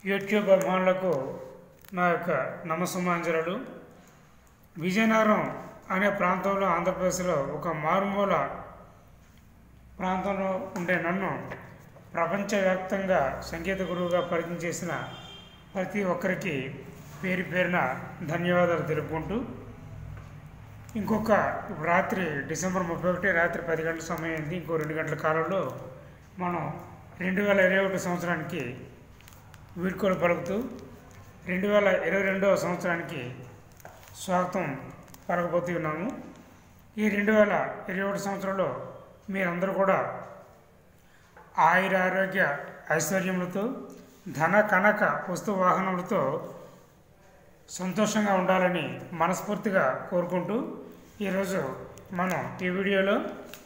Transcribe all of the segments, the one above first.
YouTube అభిమానులకు నా యొక్క నమస్సుమాంజలు విజయనగరం అనే ప్రాంతంలో ఆంధ్రప్రదేశ్లో ఒక మారుమూల ప్రాంతంలో ఉండే నన్ను ప్రపంచవ్యాప్తంగా సంగీత గురువుగా పరిచయం చేసిన ప్రతి ఒక్కరికి పేరు పేరున ధన్యవాదాలు తెలుపుకుంటూ ఇంకొక ఇప్పుడు రాత్రి డిసెంబర్ ముప్పై ఒకటి రాత్రి పది గంటల సమయం అయింది ఇంకో రెండు గంటల కాలంలో మనం రెండు వేల ఇరవై ఒకటి సంవత్సరానికి వీడ్కోలు పలుకుతూ రెండు వేల ఇరవై రెండవ సంవత్సరానికి స్వాగతం పలకబోతూ ఉన్నాము ఈ రెండు వేల ఇరవై ఒకటి సంవత్సరంలో మీరందరూ కూడా ఆయుర ఆరోగ్య ఐశ్వర్యములతో ధన కనక వస్తు వాహనములతో సంతోషంగా ఉండాలని మనస్ఫూర్తిగా కోరుకుంటూ ఈరోజు మనం ఈ వీడియోలో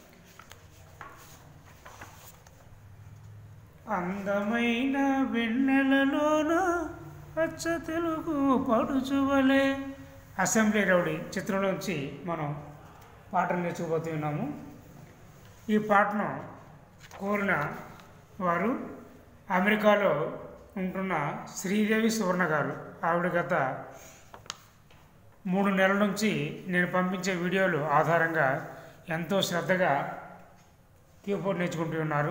అందమైన వెన్నెలలోన పచ్చ తెలుగు పడుచువలే అసెంబ్లీ రౌడీ చిత్రంలోంచి మనం పాటను నేర్చుకుపోతున్నాము ఈ పాటను కోరిన వారు అమెరికాలో ఉంటున్న శ్రీదేవి సువర్ణ గారు ఆవిడ గత మూడు నెలల నుంచి నేను పంపించే వీడియోలు ఆధారంగా ఎంతో శ్రద్ధగా కీబోర్డ్ నేర్చుకుంటూ ఉన్నారు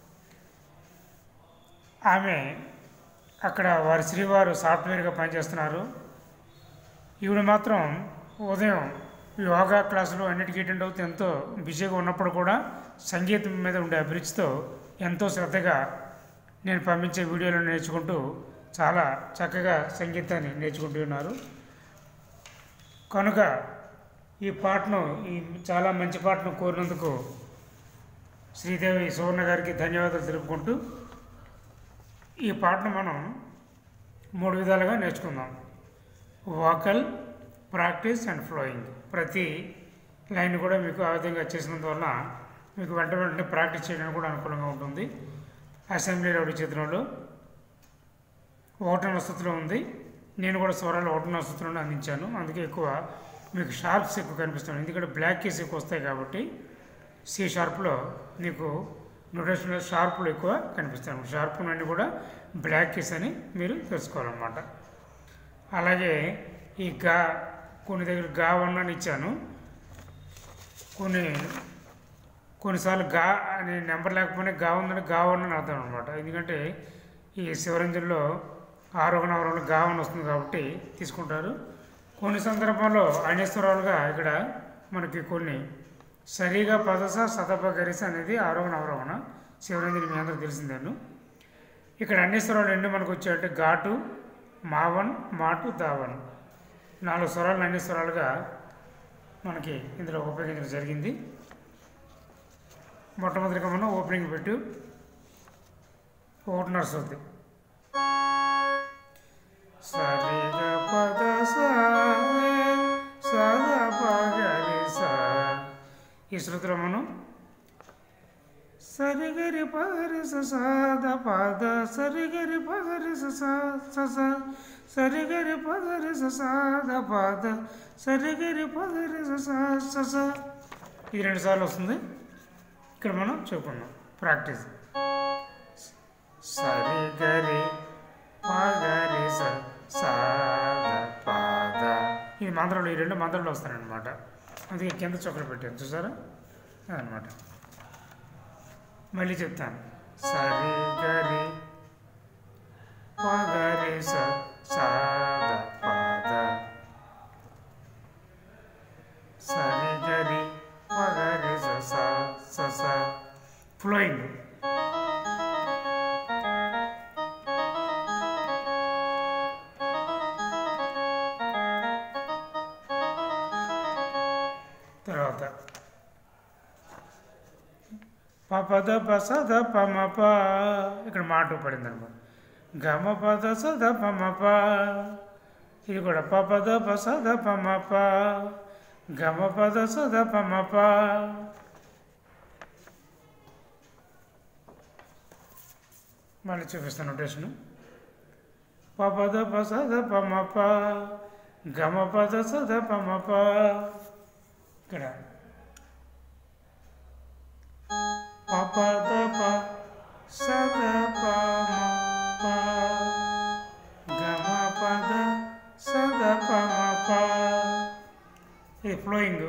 ఆమె అక్కడ వారి శ్రీవారు సాఫ్ట్వేర్గా పనిచేస్తున్నారు ఈవిడ మాత్రం ఉదయం యోగా క్లాసులు అన్నిటికీ అటెండ్ అవుతూ ఎంతో బిజీగా ఉన్నప్పుడు కూడా సంగీతం మీద ఉండే అభిరుచితో ఎంతో శ్రద్ధగా నేను పంపించే వీడియోలను నేర్చుకుంటూ చాలా చక్కగా సంగీతాన్ని నేర్చుకుంటూ ఉన్నారు కనుక ఈ పాటను ఈ చాలా మంచి పాటను కోరినందుకు శ్రీదేవి సువర్ణ గారికి ధన్యవాదాలు తెలుపుకుంటూ ఈ పాటను మనం మూడు విధాలుగా నేర్చుకుందాం వాకల్ ప్రాక్టీస్ అండ్ ఫ్లోయింగ్ ప్రతి లైన్ కూడా మీకు ఆ విధంగా చేసినందువల్ల మీకు వెంట వెంటనే ప్రాక్టీస్ చేయడానికి కూడా అనుకూలంగా ఉంటుంది అసెంబ్లీ రౌడీ చిత్రంలో ఒకటో స్థితిలో ఉంది నేను కూడా స్వరాలు ఒకటో స్థితిలోనే అందించాను అందుకే ఎక్కువ మీకు షార్ప్స్ ఎక్కువ కనిపిస్తుంది ఎందుకంటే బ్లాక్ కీస్ ఎక్కువ వస్తాయి కాబట్టి సి షార్ప్లో మీకు నోటేషన్ షార్పులు ఎక్కువ కనిపిస్తాయి షార్ప్ నుండి కూడా బ్లాక్ కీస్ అని మీరు తెలుసుకోవాలన్నమాట అలాగే ఈ గా కొన్ని దగ్గర గా వన్ అని ఇచ్చాను కొన్ని కొన్నిసార్లు గా అనే నెంబర్ లేకపోయినా గా ఉందని గా వన్ అని అర్థం అనమాట ఎందుకంటే ఈ శివరంజన్లో ఆరోహణ అవరోహణ గా వన్ వస్తుంది కాబట్టి తీసుకుంటారు కొన్ని సందర్భాల్లో అన్యస్వరాలుగా ఇక్కడ మనకి కొన్ని సరిగా పదస సతప గరిస అనేది ఆరోహణ అవరోహణ శివరంజని మీ అందరికి తెలిసిందేను ఇక్కడ అన్ని స్వరాలు ఎన్ని మనకు వచ్చాయంటే ఘాటు మావన్ మాటు దావన్ నాలుగు స్వరాలు అన్ని స్వరాలుగా మనకి ఇందులో ఉపయోగించడం జరిగింది మొట్టమొదటిగా మనం ఓపెనింగ్ పెట్టు ఒకటిన్నర శృతి సరిగ పద సద పగరి సా ఈ శృతిలో మనం సరిగరి పగరి సద పద సరిగరి పగరి సస సరిగరి పగరి సద పద సరిగరి పగరి సస ఇది రెండు సార్లు వస్తుంది ఇక్కడ మనం చెప్పుకున్నాం ప్రాక్టీస్ సరిగరి పగరి సాద పాద ఇది మంత్రంలో ఈ రెండు మంత్రాలు వస్తాయన్నమాట అందుకే కింద చొక్కలు పెట్టాను చూసారా అదనమాట మళ్ళీ చెప్తాను సరి గరి పగరి సాద పాద సరి గరి పగరి స ఫ్లోయింగ్ తర్వాత పద పసద పమప ఇక్కడ మాట పడింది అనమాట గమ పద సద పమప ఇది కూడా పపద పసద పమప గమ పద సద పమప మళ్ళీ చూపిస్తాను నోటేషను పపద పసద పమప గమ పద సద పమప ఇక్కడ పపద ప సద ప మ ప ఇది ఫ్లోయింగ్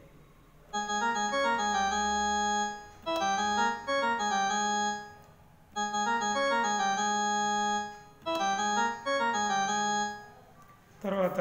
తర్వాత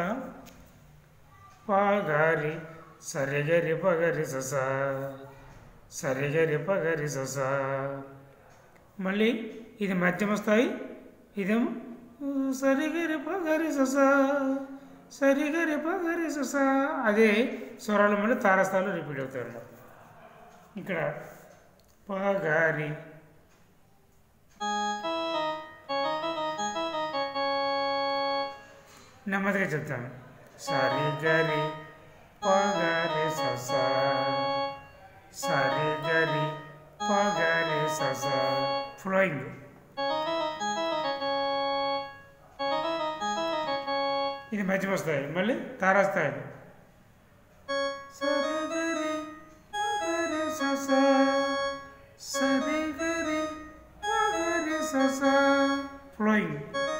పగరి సరిగరి పగరి సస సరిగరి పగరి సస మళ్ళీ ఇది మధ్యమ స్థాయి ఇదేమో సరిగరి పగరి సస సరిగరి పగరి సస అదే స్వరాలు మళ్ళీ తారస్థాయిలో రిపీట్ అవుతాయి అన్నమాట ఇక్కడ పగారి నెమ్మదిగా చెప్తాను సరి గరి పగరి సస సరి గరి పగరి సస ఫ్లోయింగ్ ఇది మధ్యమ స్థాయి మళ్ళీ తారాస్థాయి సరి గరి పగరి సస సరి గరి పగరి సస ఫ్లోయింగ్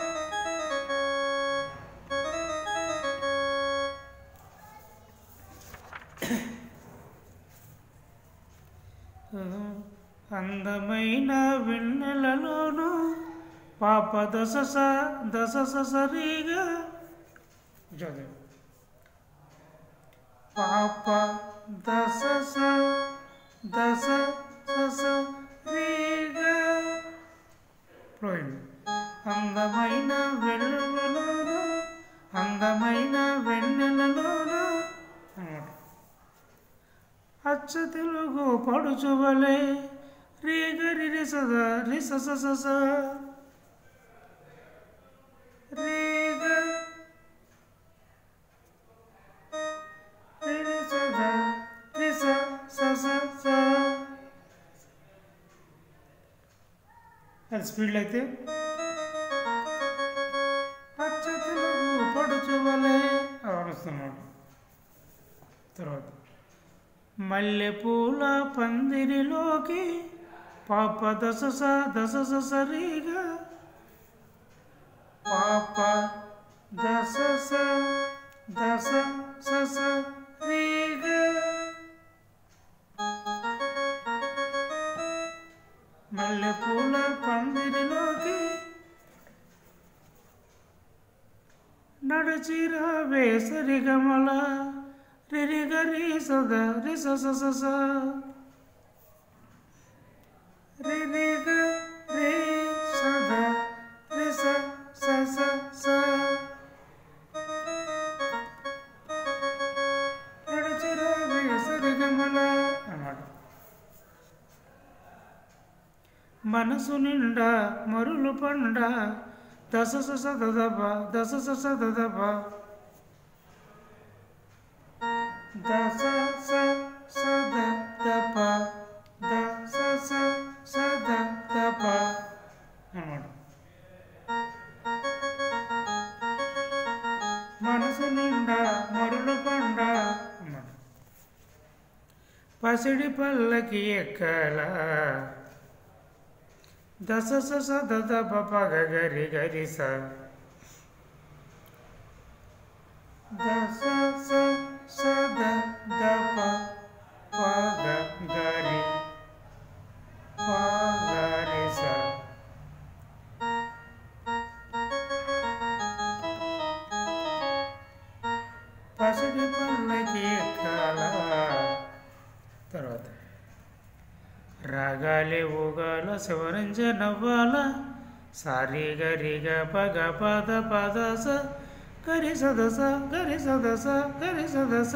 అందమైన వెన్నెలలోను పాప దశ స దశ స సరిగా చదువు పాప దశ స దశ స సరిగా ఫ్లోయింగ్ అందమైన వెన్నెలలోను అందమైన వెన్నెలలోను అన్నమాట అచ్చ తెలుగు పడుచువలే రీ గరి రి సద రి స స స స రీ గ రి రి స ద రి స స స స అది స్పీడ్లో అయితే అచ్చ తెలుగు పడుచువలే వస్తున్నాడు తర్వాత మల్లెపూల పందిరిలోకి పాప దశ స దశ స సరిగా పాప దశ స దశ స సరిగా మల్లెపూల పందిరిలోకి నడచిరా వేసరిగమల రిరిగరి సద రి స స స స రిరిగ రి సద రి స స స స నడిచిరా వేసరిగమల అన్నమాట మనసు నిండా మరులు పండ దశ స స దదప దశ స స దదప దశ స స దదప దశ స స దదప అన్నమాట మనసు నిండా మరులు పండ అన్నమాట పసిడి పల్లకి ఎక్కల దశ స స దద ప గ గరి గరి స దశ స స ద ద ప ప గ గరి ప గరి స పసిడి పల్లకి ఎక్కాల తర్వాత రాగాలే ఊగాల శివరంజ నవ్వాల సారి గరి గ పగ పద పద స గరి సదస గరి సదస గరి సదస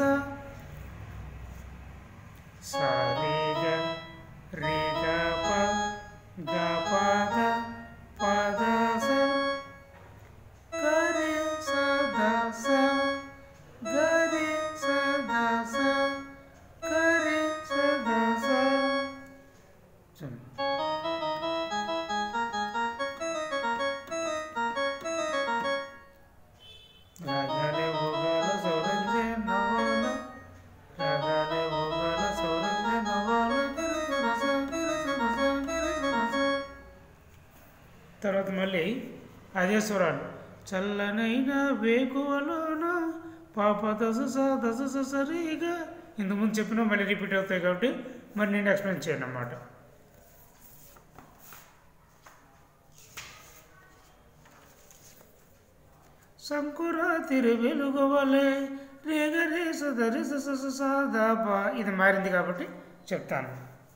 సారి గ రి గ ప గ పద పద స గరి సదస గరి సదస గరి సదస చూడండి రాగాలే ఊగాల సౌరంజే నవ్వాల రాగాలే ఊగాల సౌరంజే నవ్వాల గిరిసరస గిరిసరస గిరిసరస తర్వాత మళ్ళీ అదే స్వరాలు చల్లనైన వేకువలోన పాప దశ స దశ స సరిగా ఇంతకుముందు చెప్పినా మళ్ళీ రిపీట్ అవుతాయి కాబట్టి మరి నేను ఎక్స్ప్లెయిన్ చేయను అన్నమాట సంకురాతిరి వెలుగువలే రేగ రే సదరి స స స ద ప ఇది మారింది కాబట్టి చెప్తాను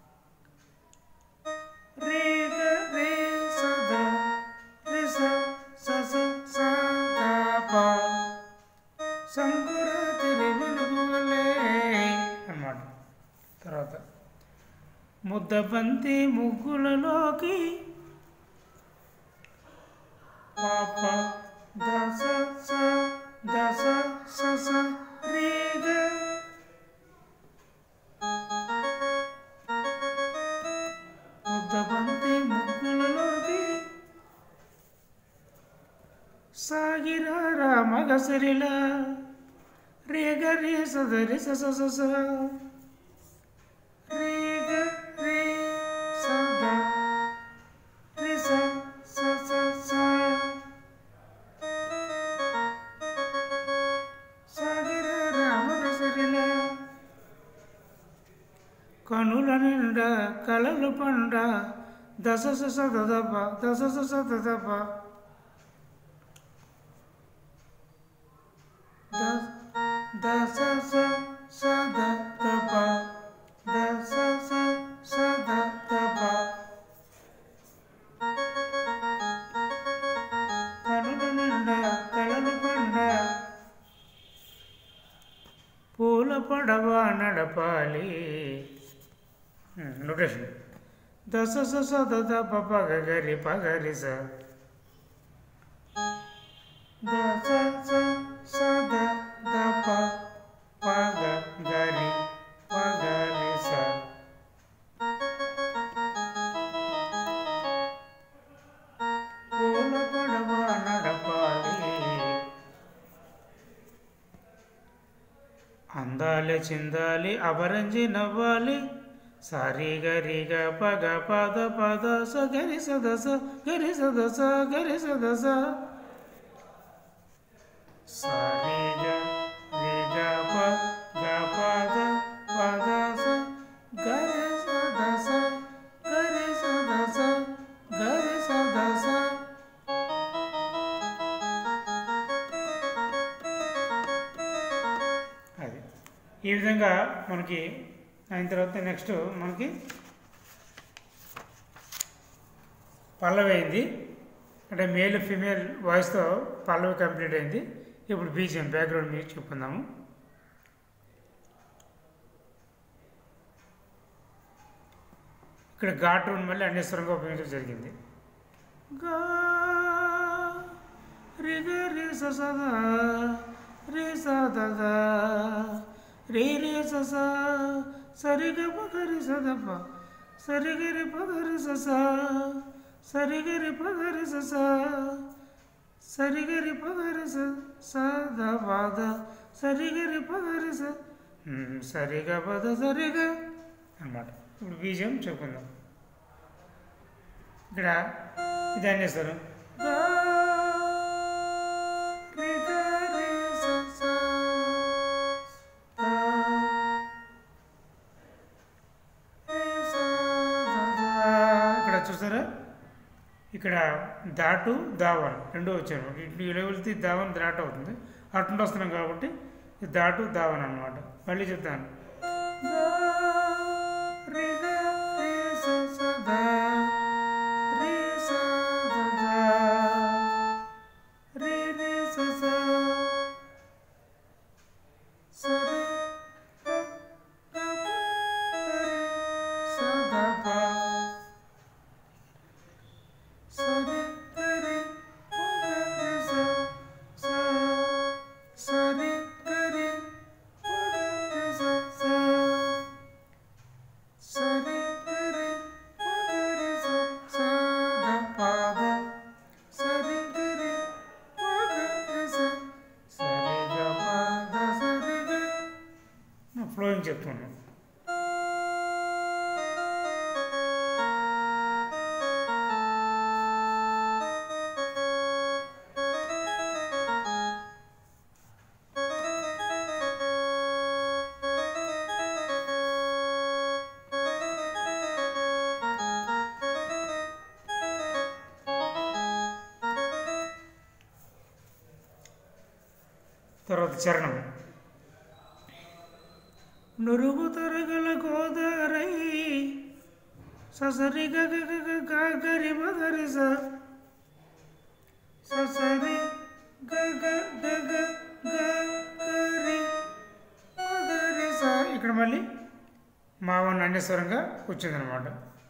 రేగ రే సద రే స స స స ద ప సంకురాతిరి వెలుగువలే అన్నమాట తర్వాత ముద్దబంతి ముగ్గులలోకి పాప దశ స దశ స స రేగ ముద్దబంతి ముగ్గులలోకి సాగిరారా మగసరిలా రేగ రే సదరి స స స స రేగ రే సద రే స స స స సాగిరారా మగసరిలా కనుల నిండా కలలు పండ దశ స స దదప దశ స స దదప దశ స స దదప దశ స స దదప కనుల నిండా కలలు పండ పూల పడవ నడపాలి నొటేషన్ దశ స స దద ప ప గ గ రి ప గ రి స దశ స స ద ద ప ప గ గ రి ప గ రి స పూల పడవ నడపాలి అందాలి చిందాలి అపరంజి నవ్వాలి సారి గరి గ పగ పద పద స గరి సద స గరి సద స గరి సద స సారి గ రి గ ప గ పద పద స గరి సద స గరి సద స గరి సద స అది ఈ విధంగా మనకి అయిన తర్వాత నెక్స్ట్ మనకి పల్లవి అయింది అంటే మేల్ ఫీమేల్ వాయిస్తో పల్లవి కంప్లీట్ అయింది ఇప్పుడు బీజిఎం బ్యాక్గ్రౌండ్ మ్యూజిక్ చెప్పుకుందాము ఇక్కడ ఘాట్ మళ్ళీ అన్నేశ్వరంగా ఉపయోగించడం జరిగింది గా రి గ రి స స ద రి స ద ద రి రి స స సరి గ ప గ రి స ద ప సరి గ రి ప గ రి స స సరి గ రి ప గ రి స స సరి గ రి ప గ రి స స ద ప ద సరి గ రి ప గ రి స ఉమ్, సరి గ ప ద సరి గ అన్నమాట ఇప్పుడు బీజం చెప్పుకుందాం ఇక్కడ ఇది అనేస్తారు ఇక్కడ చూసారా ఇక్కడ దాటు దావన్ రెండు వచ్చారు ఇటు ఇలా వెళ్తే దావన్ దాట అవుతుంది అటు వస్తున్నాం కాబట్టి ఇది దాటు దావన్ అన్నమాట మళ్ళీ చెప్తాను దా, రి, గా, రి, స, స, దా. రి, స, ద, దా. రి, రి, స, స. స, రి, గ, గ, ప, రి, స, ద, ప. స, రి, గ, రి, ప, గ, రి, స, స. స, రి, గ, రి, ప, గ, రి, స, స. సరి గరి పగరి స స ద ప ద సరి గరి పగరి స సరి గ ప ద సరి గ ఫ్లోయింగ్ చెప్తున్నాను తర్వాత చరణం నురుగు తరగల గోదారై ససరి గగ గగ గరి మదరి స ససరి గగ గగ గరి మదరి స ఇక్కడ మళ్ళీ మావన్ అన్యస్వరంగా వచ్చిందనమాట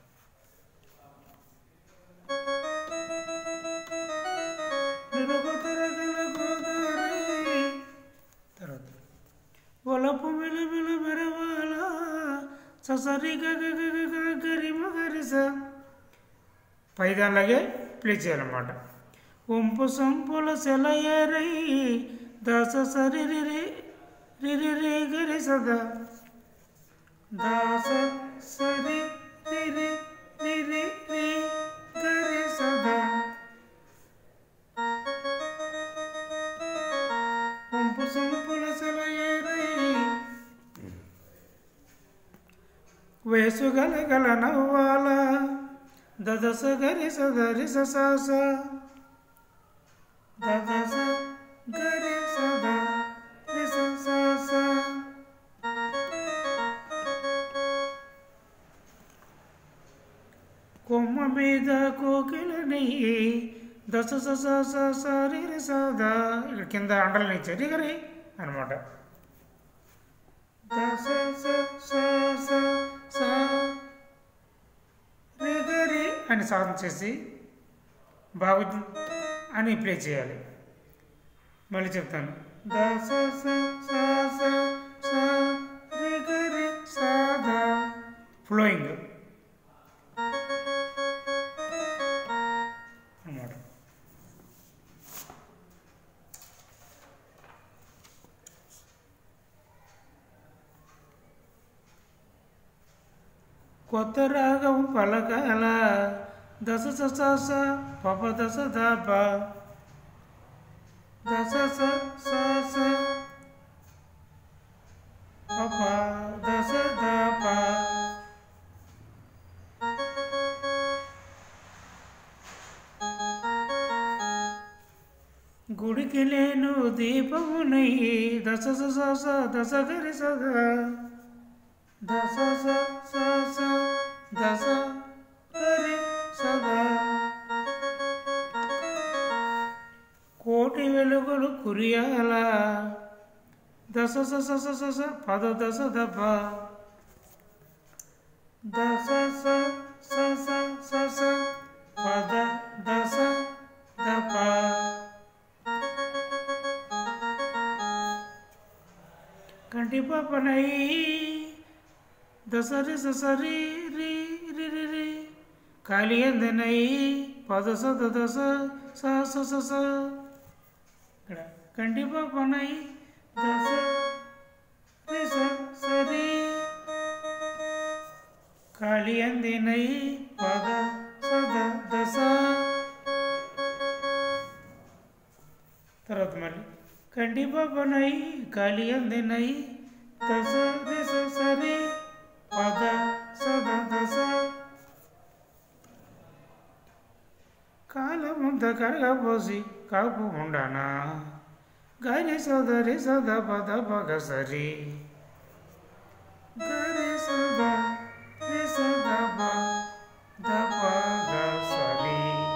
తర్వాత ఒలపు మెలమెల మెరవాల ససరి గగ గగ గ గరి మగరి స పైదాన్లాగే ప్లే చేయాలన్నమాట ఒంపు సంపుల సెలయరై దస సరి రి రి రి గరి సద దాస సరి రి రి రి రి రి గరి సదా పంపు సంపుల సెలయేరై వయసు గల గల నవ్వాల దదస గరి సదరి ససాస దదస గరి సద రి ససాస కొమ్మ మీద కోకిలని దశ స స స స రి రి స ద ఇక్కడ కింద అండలను ఇచ్చారు ఇగరి అనమాట దశ స స స స రి గరి అని సాధన చేసి బాగు అని ప్లే చేయాలి మళ్ళీ చెప్తాను దశ స స స స రి గరి స ద ఫ్లోయింగ్ అన్నమాట కొత్త రాగం పలకాల దశ స స స పప దశ ద ప దశ స స స పప దశ ద ప గుడికి లేను దీపమునై దశ స స స దశ గరి సద దశ స స స దశ గరి సద కోటి వెలుగులు కురియాల దశ స స స స స పద దశ దప దశ స స స స స పద దశ దప కంటి పాపనై దసరి ససరి రి రి రి రి కాళియందనై పద సద దశ స స స స ఇక్కడ కంటి పాపనై దశ రి స సరి కాళియందినై పద సద దశ తర్వాత మళ్ళీ కంటి పాపనై కాళి అందినై దశ దిశ సరి పద సద దశ కాలముంత కరగపోసి కాపు ఉండనా గరి సదరి సద పద పగ సరి గరి సద రి సద ప ద పగ సరి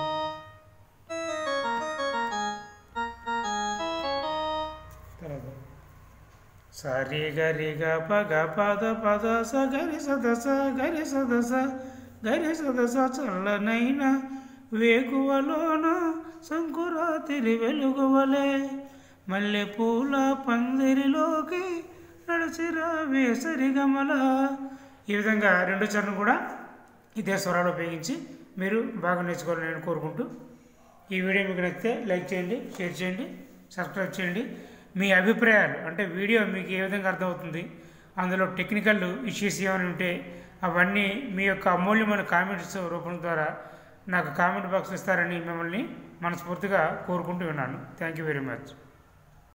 తర్వాత సరి గరి గ పగ పద పద స గరి సద స గరి సద స గరి సద స చల్లనైన వేకువలోన సంకురాతిరి వెలుగువలే మల్లె పూల పందిరిలోకి నడిచిరా వేసరి గమల ఈ విధంగా రెండు చరణం కూడా ఇదే స్వరాలు ఉపయోగించి మీరు బాగా నేర్చుకోవాలని నేను కోరుకుంటూ ఈ వీడియో మీకు నచ్చితే లైక్ చేయండి షేర్ చేయండి సబ్స్క్రైబ్ చేయండి మీ అభిప్రాయాలు అంటే వీడియో మీకు ఏ విధంగా అర్థమవుతుంది అందులో టెక్నికల్ ఇష్యూస్ ఏమైనా ఉంటే అవన్నీ మీ యొక్క అమూల్యమైన కామెంట్స్ రూపం ద్వారా నాకు కామెంట్ బాక్స్ ఇస్తారని మిమ్మల్ని మనస్ఫూర్తిగా కోరుకుంటూ ఉన్నాను థ్యాంక్ యూ వెరీ మచ్